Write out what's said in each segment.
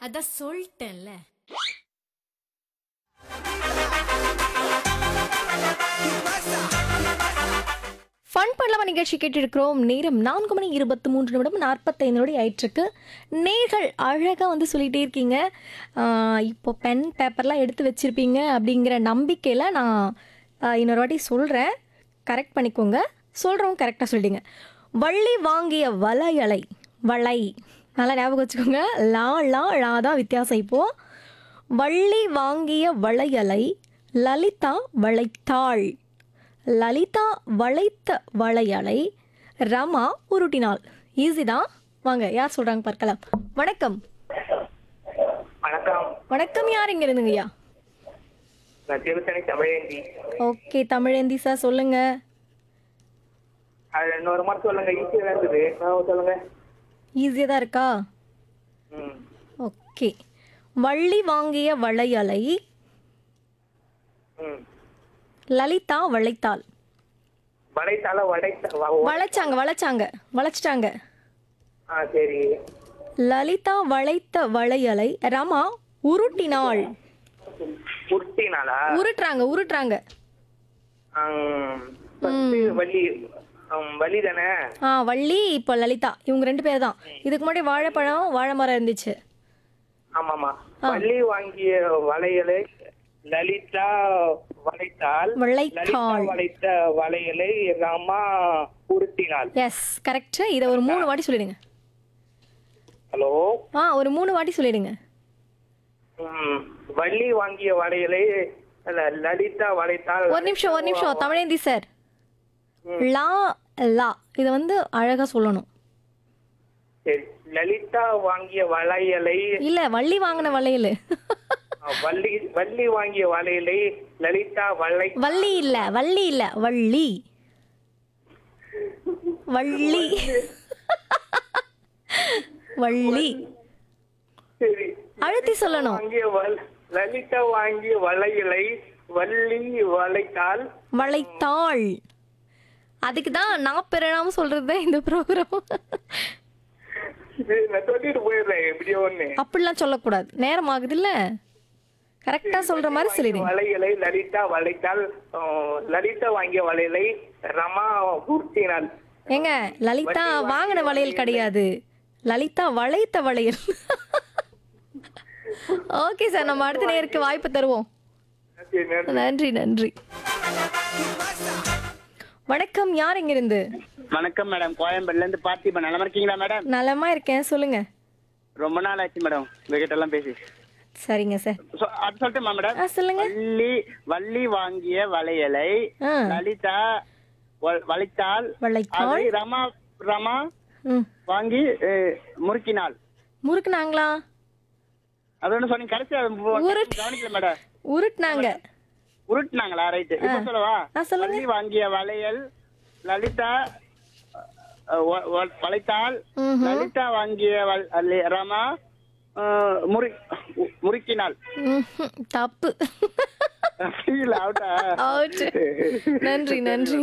அதான் சொல்லிட்டேன்ல ஃபன் பண்ணலாமா நிகழ்ச்சி கேட்டிருக்கிறோம் நேரம் நான்கு மணி இருபத்தி மூன்று நிமிடம் நாற்பத்தைந்து நொடி ஆயிட்டிருக்கு நேர்கள் அழகாக வந்து சொல்லிகிட்டே இருக்கீங்க ஆஹ் இப்போ பென் பேப்பர்லாம் எடுத்து வச்சிருப்பீங்க அப்படிங்கிற நம்பிக்கையில் நான் ஆஹ் இன்னொரு வாட்டி சொல்கிறேன் கரெக்ட் பண்ணிக்கோங்க சொல்கிறவங்க கரெக்டாக சொல்லிட்டீங்க வள்ளி வாங்கிய வளையலை வளை நல்லா ஞாபகம் வச்சுக்கோங்க லா லா லா தான் வித்தியாசம் இப்போது வள்ளி வாங்கிய வளையலை லலிதா வளைத்தாள் லலிதா வளைத்த வளையலை ரமா உருட்டினாள் ஈஸி தான் வாங்க யார் சொல்றாங்க பார்க்கலாம் வணக்கம் வணக்கம் வணக்கம் யார் இங்க இருந்துங்கய்யா நான் திருத்தணி தமிழேந்தி ஓகே தமிழேந்தி சார் சொல்லுங்க அது இன்னொரு மாதிரி சொல்லுங்க ஈஸியாக இருந்தது நான் சொல்லுங்க ஈஸியாக தான் இருக்கா ம் ஓகே வள்ளி வாங்கிய வளையலை ம் லலிதா வளைத்தாள் வடைத்தால வடைத்த வ- வ- வளைச்சாங்க வளைச்சாங்க வளைச்சிட்டாங்க ஆ சரி லலிதா வளைத்த வளையலை ரமா உருட்டினாள் உருட்டினாளா உருட்டுறாங்க உருட்டுறாங்க ஆம், first வள்ளி ஆம், வள்ளி தானே ஆ வள்ளி இப்போ லலிதா இவங்க ரெண்டு பேர் தான் இதுக்கு முன்னாடி வாழைப்பழம் வாழை மரம் இருந்துச்சு ஆமாமா வள்ளி வாங்கிய வளையலை லலிதா வளைத்தால் லலிதா வளைத்தாள் வளைத்த வளையலை ராமா உருட்டினாள் எஸ் கரெக்ட் இதை ஒரு மூணு வாட்டி சொல்லிடுங்க ஹலோ ஆ ஒரு மூணு வாட்டி சொல்லிடுங்க ம், வள்ளி வாங்கிய வளையலை ல- லலிதா வளைத்தால் ஒரு நிமிஷம் ஒரு நிமிஷம் தமிழேந்தி சார் லா லா இதை வந்து அழகா சொல்லணும் சரி லலிதா வாங்கிய வளையலை இல்ல வள்ளி வாங்கின வளையல் அஹ், வள்ளி வள்ளி வாங்கிய வளையலை லலிதா வளை வள்ளி இல்ல வள்ளி இல்ல வள்ளி வள்ளி வள்ளி சரி அழுத்தி சொல்லணும் வாங்கிய வல் லலிதா வாங்கிய வளையலை வள்ளி வளைத்தால் வளைத்தாள் அதுக்கு தான் நான் பெறலாம சொல்றது தான் இந்த ப்ரோக்ராம் இது நான் சொல்லிட்டு போயிடுறேன் எப்படியோ ஒண்ணு அப்படிலாம் சொல்லக்கூடாது நேரம் ஆகுது இல்ல கரெக்டா சொல்ற மாதிரி சொல்லிடுங்க வளையலை லலிதா வளைத்தால் அஹ், லலிதா வாங்கிய வளையலை ரமா உருட்டினாள் ஏங்க லலிதா வாங்கின வளையல் கிடையாது லலிதா வளைத்த வளையல் ஓகே சார் நம்ம அடுத்த நேருக்கு வாய்ப்பு தருவோம் சரி, நன்றி. நன்றி நன்றி வணக்கம் யார் இங்கிருந்து வணக்கம் மேடம் கோயம்பேடுல இருந்து பார்த்திபன் நலமா இருக்கீங்களா மேடம் நலமா இருக்கேன் சொல்லுங்க ரொம்ப நாள் ஆச்சு மேடம் உங்ககிட்ட எல்லாம் பேசி சரிங்க சார் சொ- அது சொல்லட்டுமா மேடம் ஆ சொல்லுங்க வள்ளி வள்ளி வாங்கிய வளையலை ஆ லலிதா வ- வளைத்தால் வளைத்தாள் அதை ரமா ரமா ம் வாங்கி அஹ், முறுக்கினாள் முறுக்குனாங்களா அது ஒண்ணு சொன்னீங்க கடைசி அது மு- உருட்- கவனிக்கல மேடம் உருட்டுனாங்க உருட்டுனாங்களா ரைட்டு இப்ப சொல்லவா ஆ, சொல்லுங்க. வள்ளி வாங்கிய வளையல் லலிதா அஹ், வ- வ- வளைத்தால் ம்ஹும். லலிதா வாங்கிய வள்- அல்லி- ரமா அஹ், முறி உ- முறுக்கினாள் ம்ஹும். தப்பு Feel out ஆ? Out. நன்றி நன்றி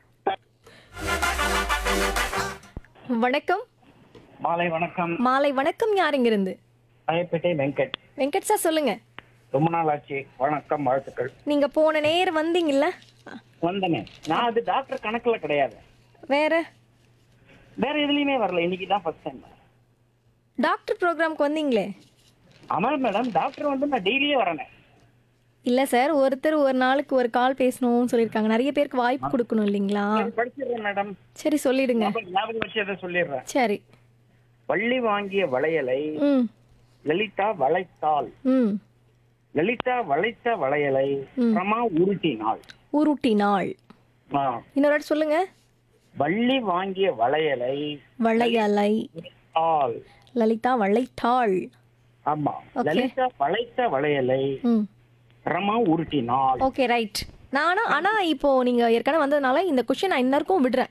வணக்கம் மாலை வணக்கம் மாலை வணக்கம் யார் இங்கிருந்து ராயப்பேட்டை வெங்கட் வெங்கட் சார் சொல்லுங்க ரொம்ப நாள் ஆச்சு வணக்கம் வாழ்த்துக்கள் நீங்க போன நேரம் வந்தீங்கல்ல வந்தனே நான் அது டாக்டர் கணக்குல கிடையாது வேற வேற எதுலயுமே வரல இன்னைக்கு தான் ஃபர்ஸ்ட் டைம் டாக்டர் ப்ரோக்ராம்க்கு வந்தீங்களே ஆமா மேடம் டாக்டர் வந்து நான் டெய்லியே வரேனே இல்ல சார் ஒருத்தர் ஒரு நாளுக்கு ஒரு கால் பேசணும்னு சொல்லியிருக்காங்க நிறைய பேருக்கு வாய்ப்பு கொடுக்கணும் இல்லைங்களா படிச்சிடுறேன் மேடம் சரி சொல்லிடுங்க ஞாபகம் வச்சு அதை சொல்லிடுறேன் சரி வள்ளி வாங்கிய வளையலை ம் லலிதா வளைத்தாள் ம் லலிதா வளைத்த வளையலை ரமா உருட்டினாள் உருட்டினாள் ஆ. இன்னொரு வாட்டி சொல்லுங்க வள்ளி வாங்கிய வளையலை வளையலை ஆள் லலிதா வளைத்தாள் ஆமா Okay. லலிதா வளைத்த வளையலை ம் ரமா உருட்டினாள் ஓகே ரைட் நானும் ஆனா இப்போ நீங்க ஏற்கனவே வந்ததுனால இந்த கொஸ்டின் நான் இன்னருக்கும் விடுறேன்